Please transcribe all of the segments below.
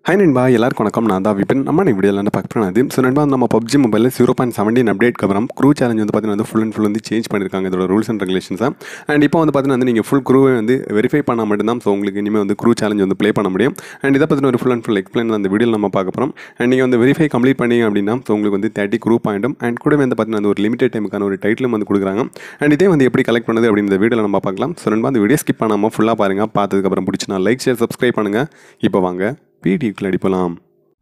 high நண்பா எல்லாருக்கும் வணக்கம் நான் தான் விபின் நம்ம இன்னைக்கு வீடியோவில் பார்க்க போனது ஸோ நண்பா நம்ம பப்ஜி மொபைலில் ஜீரோ பாயிண்ட் செவன்டீன் அப்டேட் அப்புறம் க்ரூ சேலஞ்ச் வந்து பார்த்தீங்கன்னா வந்து ஃபுல் அண்ட் ஃபுல் வந்து சேஞ்ச் பண்ணியிருக்காங்க இதோட ரூல்ஸ் அண்ட் ரெகுலேஷன்ஸாக அண்ட் இப்போ வந்து பார்த்தீங்கன்னா வந்து நீங்கள் ஃபுல் க்ரூவை வந்து வெரிஃபை பண்ணால் மட்டும்தான் ஸோ உங்களுக்கு இனிமேல் வந்து க்ரூ சேலஞ்ச் வந்து ப்ளே பண்ண முடியும் அண்ட் இதை பற்றின ஒரு ஃபுல் அண்ட் ஃபுல் எக்ஸ்பிளைன் அந்த வீடியோவில் நம்ம பார்க்க போகிறோம் அண்ட் நீங்கள் வந்து வெரிஃபை கம்ப்ளீட் பண்ணீங்க அப்படின்னா ஸோ உங்களுக்கு வந்து தேர்ட்டி க்ரூ பாயிண்ட்டும் அண்ட் கூட வந்து பார்த்தீங்கன்னா வந்து ஒரு லிமிடெட் டைமுக்கான ஒரு டைட்டிலும் வந்து கொடுக்குறாங்க அண்ட் இதே வந்து எப்படி கலெக்ட் பண்ணுது அப்படின்னு இந்த வீடியோவில் நம்ம பார்க்கலாம் ஸோ நண்பா அந்த வீடியோ ஸ்கிப் பண்ணாமல் ஃபுல்லாக பாருங்கள் பார்த்ததுக்கப்புறம் பிடிச்சினா லைக் ஷேர் சப்ஸ்கிரைப் பண்ணுங்கள் இப்போ வாங்க வீடியோக்குள்ள அடிப்பலாம்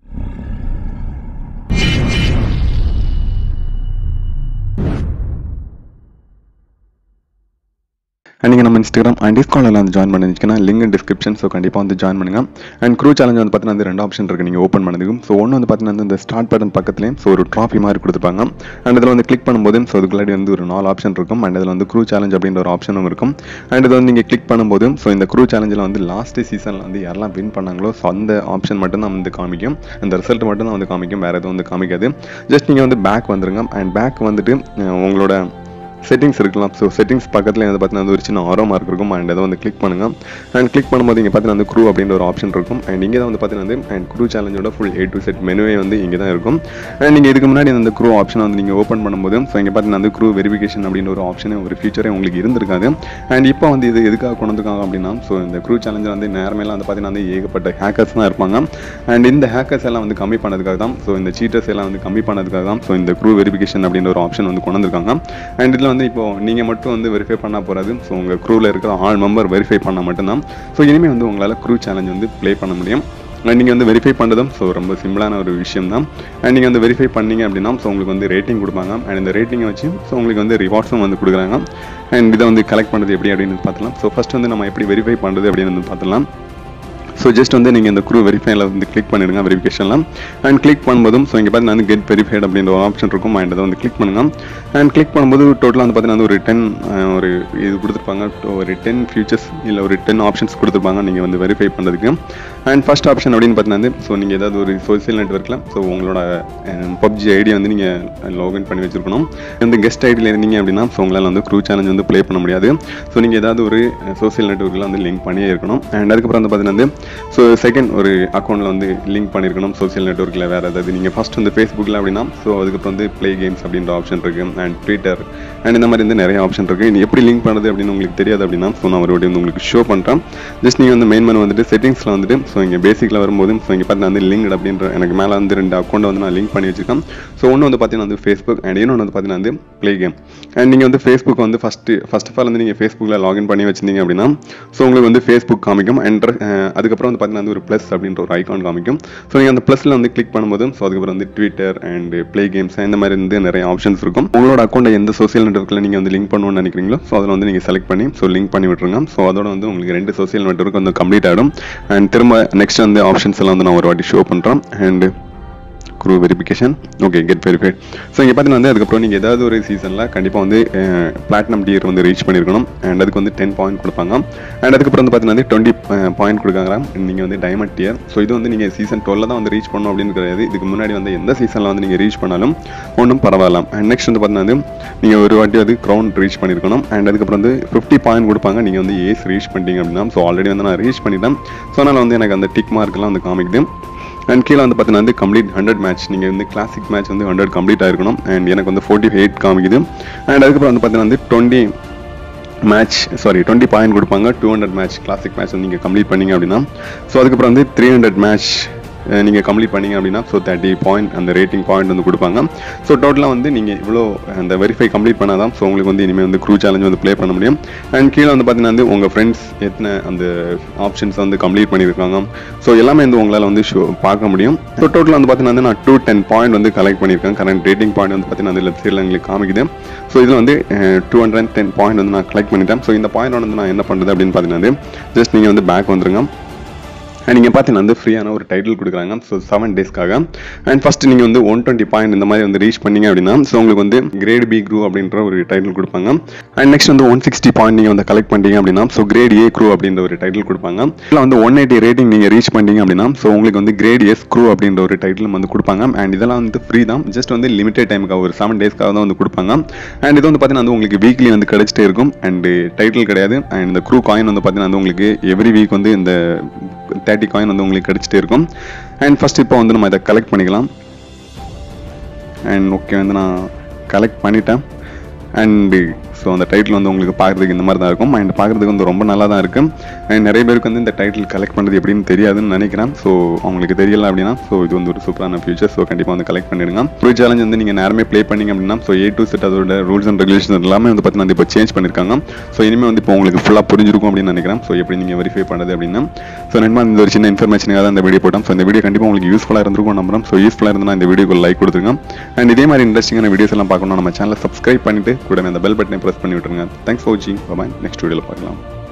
நீங்கள் நம்ம இன்ஸ்டாகிராம் அண்ட் டிஸ்காலில் வந்து ஜாயின் பண்ணிச்சிங்கன்னா லிங்க் டிஸ்கிரிப்ஷன் ஸோ கண்டிப்பாக வந்து ஜாயின் பண்ணுங்க அண்ட் க்ரூ சேலஞ்ச் வந்து பார்த்தீங்கன்னா வந்து ரெண்டு ஆப்ஷன் இருக்குது நீங்கள் ஓப்பன் பண்ணதுக்கும் ஸோ ஒன்று வந்து பார்த்தீங்கன்னா வந்து இந்த ஸ்டார்ட் பட்டன் பக்கத்துலேயும் ஸோ ஒரு ட்ராஃபி மாதிரி கொடுத்துருப்பாங்க அண்ட் இதில் வந்து கிளிக் பண்ணும்போது ஸோ அதுக்குள்ளாடி வந்து ஒரு நாலு ஆப்ஷன் இருக்கும் அண்ட் இதில் வந்து க்ரூ சேலஞ்ச் அப்படின்ற ஒரு ஆப்ஷனும் இருக்கும் அண்ட் இதை வந்து நீங்கள் கிளிக் பண்ணும்போது ஸோ இந்த க்ரூ சேலஞ்சில் வந்து லாஸ்ட் சீசனில் வந்து யாரெல்லாம் வின் பண்ணாங்களோ ஸோ அந்த ஆப்ஷன் மட்டும் தான் வந்து காமிக்கும் அந்த ரிசல்ட் மட்டும் தான் வந்து காமிக்கும் வேறு எதுவும் வந்து காமிக்காது ஜஸ்ட் நீங்கள் வந்து பேக் வந்துருங்க அண்ட் பேக் வந்துட்டு அஹ், உங்களோட செட்டிங்ஸ் இருக்கலாம் ஸோ செட்டிங்ஸ் பக்கத்தில் வந்து பார்த்தீங்கன்னா வந்து ஒரு சின்ன ஆரோ மார்க் இருக்கும் அண்ட் அதை வந்து கிளிக் பண்ணுங்க அண்ட் கிளிக் பண்ணும்போது இங்கே பார்த்தீங்கன்னா வந்து க்ரூ அப்படின்ற ஒரு ஆப்ஷன் இருக்கும் அண்ட் இங்கே தான் வந்து பார்த்தீங்கன்னா வந்து அண்ட் க்ரூ சேலஞ்சோட ஃபுல் ஏ டு செட் மெனுவே வந்து இங்கே தான் இருக்கும் அண்ட் நீங்கள் இதுக்கு முன்னாடி அந்த க்ரூ ஆப்ஷன் வந்து நீங்கள் ஓப்பன் பண்ணும்போது ஸோ இங்கே பார்த்தீங்கன்னா வந்து க்ரூ வெரிஃபிகேஷன் அப்படின்ற ஒரு ஆப்ஷனே ஒரு ஃபியூச்சரே உங்களுக்கு இருந்திருக்காது அண்ட் இப்போ வந்து இது எதுக்காக கொண்டு வந்திருக்காங்க அப்படின்னா ஸோ இந்த க்ரூ சேலஞ்சில் வந்து நேரமேலாம் வந்து பார்த்தீங்கன்னா வந்து ஏகப்பட்ட ஹேக்கர்ஸ் தான் இருப்பாங்க அண்ட் இந்த ஹேக்கர்ஸ் எல்லாம் வந்து கம்மி பண்ணதுக்காக தான் ஸோ இந்த சீட்டர்ஸ் எல்லாம் வந்து கம்மி பண்ணதுக்காக தான் ஸோ இந்த க்ரூ வெரிஃபிகேஷன் அப்படின்ற ஒரு ஆப்ஷன் வந்து கொண்டு வந்திருக்காங்க அண்ட் இதில் வந்து இப்போ நீங்கள் மட்டும் வந்து வெரிஃபை பண்ணால் போகாது ஸோ உங்கள் க்ரூவில் இருக்கிற ஆல் மெம்பர் வெரிஃபை பண்ணால் மட்டும்தான் ஸோ இனிமேல் வந்து உங்களால் க்ரூ சேலஞ்ச் வந்து ப்ளே பண்ண முடியும் அண்ட் நீங்கள் வந்து வெரிஃபை பண்ணுறதும் ஸோ ரொம்ப சிம்பிளான ஒரு விஷயம் தான் அண்ட் நீங்கள் வந்து வெரிஃபை பண்ணீங்க அப்படின்னா ஸோ உங்களுக்கு வந்து ரேட்டிங் கொடுப்பாங்க அண்ட் இந்த ரேட்டிங்கை வச்சு ஸோ உங்களுக்கு வந்து ரிவார்ட்ஸும் வந்து கொடுக்குறாங்க அண்ட் இதை வந்து கலெக்ட் பண்ணுறது எப்படி அப்படின்னு பார்த்துலாம் ஸோ ஃபஸ்ட் வந்து நம்ம எப்படி வெரிஃபை பண்ணுறது அப்படின்னு வந்து பார்த்துலாம் ஸோ ஜஸ்ட் வந்து நீங்கள் இந்த க்ரூ வெரிஃபைல வந்து கிளிக் பண்ணிடுங்க வெரிஃபிகேஷன்லாம் அண்ட் கிளிக் பண்ணும்போதும் ஸோ இங்கே பார்த்தீங்கன்னா வந்து கெட் வெரிஃபைட் அப்படின்ற ஒரு ஆப்ஷன் இருக்கும் அண்ட் அதை வந்து கிளிக் பண்ணுங்க அண்ட் கிளிக் பண்ணும்போது டோட்டலாக வந்து பார்த்தீங்கன்னா வந்து ஒரு டென் ஒரு இது கொடுத்துருப்பாங்க ஒரு டென் ஃபியூச்சர்ஸ் இல்லை ஒரு டென் ஆப்ஷன்ஸ் கொடுத்துருப்பாங்க நீங்கள் வந்து வெரிஃபை பண்ணுறதுக்கு அண்ட் ஃபர்ஸ்ட் ஆப்ஷன் அப்படின்னு பார்த்தீங்கன்னா வந்து ஸோ நீங்கள் ஏதாவது ஒரு சோசியல் நெட்ஒர்க்கில் ஸோ உங்களோட பப்ஜி ஐடி வந்து நீங்கள் லாகின் பண்ணி வச்சிருக்கணும் இந்த கெஸ்ட் ஐடியில் இருந்தீங்க அப்படின்னா ஸோ உங்களால் வந்து க்ரூ சேலஞ்ச் வந்து ப்ளே பண்ண முடியாது ஸோ நீங்கள் ஏதாவது ஒரு சோசியல் நெட்ஒர்க்கில் வந்து லிங்க் பண்ணியே இருக்கணும் அண்ட் அதுக்கப்புறம் வந்து பார்த்தீங்கன்னா வந்து ஸோ செகண்ட் ஒரு அக்கௌண்ட்டில் வந்து லிங்க் பண்ணியிருக்கணும் சோசியல் நெட்ஒர்க்கில் வேறு ஏதாவது நீங்கள் ஃபஸ்ட் வந்து ஃபேஸ்புக்கில் அப்படின்னா ஸோ அதுக்கப்புறம் வந்து ப்ளே கேம்ஸ் அப்படின்ற ஆப்ஷன் இருக்குது அண்ட் ட்விட்டர் அண்ட் இந்த மாதிரி வந்து நிறைய ஆப்ஷன் இருக்குது இது எப்படி லிங்க் பண்ணுறது அப்படின்னு உங்களுக்கு தெரியாது அப்படின்னா ஸோ நான் ஒரு வாட்டி வந்து உங்களுக்கு ஷோ பண்ணுறேன் ஜஸ்ட் நீங்கள் வந்து மெயின் மனு வந்துட்டு செட்டிங்ஸில் வந்துட்டு ஸோ இங்கே பேசிக்கில் வரும்போது ஸோ இங்கே பார்த்தீங்கன்னா வந்து லிங்க் அப்படின்ற எனக்கு மேலே வந்து ரெண்டு அக்கௌண்ட் வந்து நான் லிங்க் பண்ணி வச்சிருக்கேன் ஸோ ஒன்று வந்து பார்த்தீங்கன்னா வந்து ஃபேஸ்புக் அண்ட் இன்னொன்று வந்து பார்த்தீங்கன்னா வந்து ப்ளே கேம் அண்ட் நீங்கள் வந்து ஃபேஸ்புக் வந்து ஃபஸ்ட்டு ஃபர்ஸ்ட் ஆஃப் ஆல் வந்து நீங்கள் ஃபேஸ்புக்கில் லாகின் பண்ணி வச்சிருந்தீங்க அப்படின்னா ஸோ உங்களுக்கு வந்து ஃபேஸ்புக் காமிக்கும் அண்ட் அதுக்கப்புறம் வந்து பார்த்தீங்கன்னா வந்து ஒரு ப்ளஸ் அப்படின்ற ஒரு ஐகான் காமிக்கும் ஸோ நீங்கள் அந்த ப்ளஸில் வந்து கிளிக் பண்ணும்போது ஸோ அதுக்கப்புறம் வந்து ட்விட்டர் அண்ட் ப்ளே கேம்ஸ் இந்த மாதிரி வந்து நிறைய ஆப்ஷன்ஸ் இருக்கும் உங்களோட அக்கௌண்ட்டை எந்த சோசியல் நெட்ஒர்க்கில் நீங்கள் வந்து லிங்க் பண்ணணும்னு நினைக்கிறீங்களோ ஸோ அதில் வந்து நீங்கள் செலக்ட் பண்ணி ஸோ லிங்க் பண்ணி விட்டுருங்க ஸோ அதோட வந்து உங்களுக்கு ரெண்டு சோசியல் நெட்ஒர்க் வந்து கம்ப்ளீட் ஆகிடும் அண்ட் திரும்ப நெக்ஸ்ட் வந்து ஆப்ஷன்ஸ் எல்லாம் வந்து நான் ஒரு வாட்டி ஷோ பண்ணுறேன் and crew verification okay get verified so இங்கே பார்த்தீங்கன்னா வந்து அதுக்கப்புறம் நீங்கள் ஏதாவது ஒரு சீசனில் கண்டிப்பாக வந்து பிளாட்டினம் டியர் வந்து ரீச் பண்ணியிருக்கணும் அண்ட் அதுக்கு வந்து டென் பாயிண்ட் கொடுப்பாங்க அண்ட் அதுக்கப்புறம் வந்து பார்த்தீங்கன்னா வந்து டுவெண்ட்டி பாயிண்ட் கொடுக்காங்க நீங்கள் வந்து டைமண்ட் டியர் ஸோ இது வந்து நீங்கள் சீசன் டுவெல்ல தான் வந்து ரீச் பண்ணணும் அப்படின்னு கிடையாது இதுக்கு முன்னாடி வந்து எந்த சீசனில் வந்து நீங்கள் ரீச் பண்ணாலும் ஒன்றும் பரவாயில்ல அண்ட் நெக்ஸ்ட் வந்து பார்த்தீங்கன்னா வந்து நீங்கள் ஒரு வாட்டி வந்து க்ரௌன் ரீச் பண்ணியிருக்கணும் அண்ட் அதுக்கப்புறம் வந்து ஃபிஃப்டி பாயிண்ட் கொடுப்பாங்க நீங்கள் வந்து ஏஸ் ரீச் பண்ணிட்டீங்க அப்படின்னா ஸோ ஆல்ரெடி வந்து நான் ரீச் பண்ணிட்டேன் ஸோ அதனால் வந்து எனக்கு அந்த டிக் மார்க்லாம் வந்து காமிக்குது அண்ட் கீழே வந்து பார்த்தீங்கன்னா வந்து கம்ப்ளீட் ஹண்ட்ரட் மேட்ச் நீங்கள் வந்து கிளாசிக் மேட்ச் வந்து ஹண்ட்ரட் கம்ப்ளீட் ஆயிருக்கணும் அண்ட் எனக்கு வந்து ஃபோர்ட்டி எயிட் காமிக்குது அண்ட் அதுக்கப்புறம் வந்து பார்த்தீங்கன்னா வந்து twenty match sorry twenty point கொடுப்பாங்க two hundred match classic match வந்து நீங்கள் கம்ப்ளீட் பண்ணீங்க அப்படின்னா ஸோ அதுக்கப்புறம் வந்து த்ரீ ஹண்ட்ரட் மேட்ச் நீங்கள் கம்ப்ளீட் பண்ணீங்க அப்படின்னா ஸோ தேர்ட்டி பாயிண்ட் அந்த ரேட்டிங் பாயிண்ட் வந்து கொடுப்பாங்க ஸோ டோட்டலாக வந்து நீங்கள் இவ்வளோ அந்த வெரிஃபை கம்ப்ளீட் பண்ணால் தான் ஸோ உங்களுக்கு வந்து இனிமேல் வந்து க்ரூ சேலஞ்ச் வந்து ப்ளே பண்ண முடியும் அண்ட் கீழே வந்து பார்த்தீங்கன்னா வந்து உங்கள் ஃப்ரெண்ட்ஸ் எத்தனை அந்த ஆப்ஷன்ஸ் வந்து கம்ப்ளீட் பண்ணியிருக்காங்க ஸோ எல்லாமே வந்து உங்களால் வந்து ஷோ பார்க்க முடியும் ஸோ டோட்டலாக வந்து பார்த்தீங்கன்னா வந்து நான் டூ டென் பாயிண்ட் வந்து கலெக்ட் பண்ணியிருக்கேன் கரண்ட் ரேட்டிங் பாயிண்ட் வந்து பார்த்தீங்கன்னா அந்த லெஃப்ட் சைடில் எங்களுக்கு காமிக்குது ஸோ இதில் வந்து டூ ஹண்ட்ரட் டென் பாயிண்ட் வந்து நான் கலெக்ட் பண்ணிட்டேன் ஸோ இந்த பாயிண்ட் வந்து நான் என்ன பண்ணுறது அப்படின்னு பார்த்தீங்கன்னா ஜஸ்ட் நீங்கள் வந்து பேக் வந்துருங்க அண்ட் நீங்கள் பார்த்தீங்கன்னா வந்து ஃப்ரீயான ஒரு டைட்டில் கொடுக்குறாங்க ஸோ செவன் டேஸ்க்காக அண்ட் ஃபஸ்ட்டு நீங்கள் வந்து ஒன் டுவெண்ட்டி பாயிண்ட் இந்த மாதிரி வந்து ரீச் பண்ணீங்க அப்படின்னா ஸோ உங்களுக்கு வந்து கிரேட் பி க்ரூ அப்படின்ற ஒரு டைட்டில் கொடுப்பாங்க அண்ட் நெக்ஸ்ட் வந்து ஒன் சிக்ஸ்டி பாயிண்ட் நீங்கள் வந்து கலெக்ட் பண்ணிட்டீங்க அப்படின்னா ஸோ கிரேட் ஏ க்ரூ அப்படின்ற ஒரு டைட்டில் கொடுப்பாங்க இல்லை வந்து ஒன் எயிட்டி ரேட்டிங் நீங்கள் ரீச் பண்ணிட்டீங்க அப்படின்னா ஸோ உங்களுக்கு வந்து கிரேட் எஸ் க்ரூ அப்படின்ற ஒரு டைட்டில் வந்து கொடுப்பாங்க அண்ட் இதெல்லாம் வந்து ஃப்ரீ தான் ஜஸ்ட் வந்து லிமிடெட் டைமுக்காக ஒரு செவன் டேஸ்க்காக தான் வந்து கொடுப்பாங்க அண்ட் இது வந்து பார்த்தீங்கன்னா வந்து உங்களுக்கு வீக்லி வந்து கிடைச்சிட்டே இருக்கும் அண்ட் டைட்டில் கிடையாது அண்ட் இந்த க்ரூ காயின் வந்து பார்த்தீங்கன்னா வந்து உங்களுக்கு எவ்ரி வீக் வந்து இந்த தேர்ட்டி காயின் வந்து உங்களுக்கு கிடைச்சிட்டே இருக்கும் அண்ட் ஃபர்ஸ்ட் இப்போ வந்து நம்ம இதை கலெக்ட் பண்ணிக்கலாம் அண்ட் ஓகே வந்து நான் கலெக்ட் பண்ணிட்டேன் அண்டு ஸோ அந்த டைட்டில் வந்து உங்களுக்கு பார்க்குறதுக்கு இந்த மாதிரி தான் இருக்கும் அண்ட் பார்க்குறதுக்கு வந்து ரொம்ப நல்லா தான் இருக்கும் அண்ட் நிறைய பேருக்கு வந்து இந்த டைட்டில் கலெக்ட் பண்ணுறது எப்படின்னு தெரியாதுன்னு நினைக்கிறேன் ஸோ அவங்களுக்கு தெரியல அப்படின்னா ஸோ இது வந்து ஒரு சூப்பரான ஃபியூச்சர் ஸோ கண்டிப்பாக வந்து கலெக்ட் பண்ணிடுங்க ப்ரூ சேலஞ்ச் வந்து நீங்கள் நேரமே ப்ளே பண்ணீங்க அப்படின்னா ஸோ ஏ டு செட் அதோட ரூல்ஸ் அண்ட் ரெகுலேஷன் எல்லாமே வந்து பார்த்தீங்கன்னா இப்போ சேஞ்ச் பண்ணியிருக்காங்க ஸோ இனிமேல் வந்து இப்போ உங்களுக்கு ஃபுல்லாக புரிஞ்சிருக்கும் அப்படின்னு நினைக்கிறேன் ஸோ எப்படி நீங்கள் வெரிஃபை பண்ணுறது அப்படின்னா ஸோ நண்பா இந்த ஒரு சின்ன இன்ஃபர்மேஷனாக தான் இந்த வீடியோ போட்டோம் ஸோ இந்த வீடியோ கண்டிப்பாக உங்களுக்கு யூஸ்ஃபுல்லாக இருந்திருக்கும் நம்புறோம் ஸோ யூஸ்ஃபுல்லாக இருந்தால் இந்த வீடியோக்கு லைக் கொடுத்துருங்க அண்ட் இதே மாதிரி இன்ட்ரெஸ்டிங்கான வீடியோஸ் எல்லாம் பார்க்கணும் நம்ம சேனலை சப்ஸ்கிரைப் பண்ணிட்டு கூட அந்த பெல் பட்டனை ப்ரெஸ் பண்ணி விட்டுருங்க தேங்க்ஸ் ஃபார் வாட்சிங் பாய் நெக்ஸ்ட் வீடியோவில் பார்க்கலாம்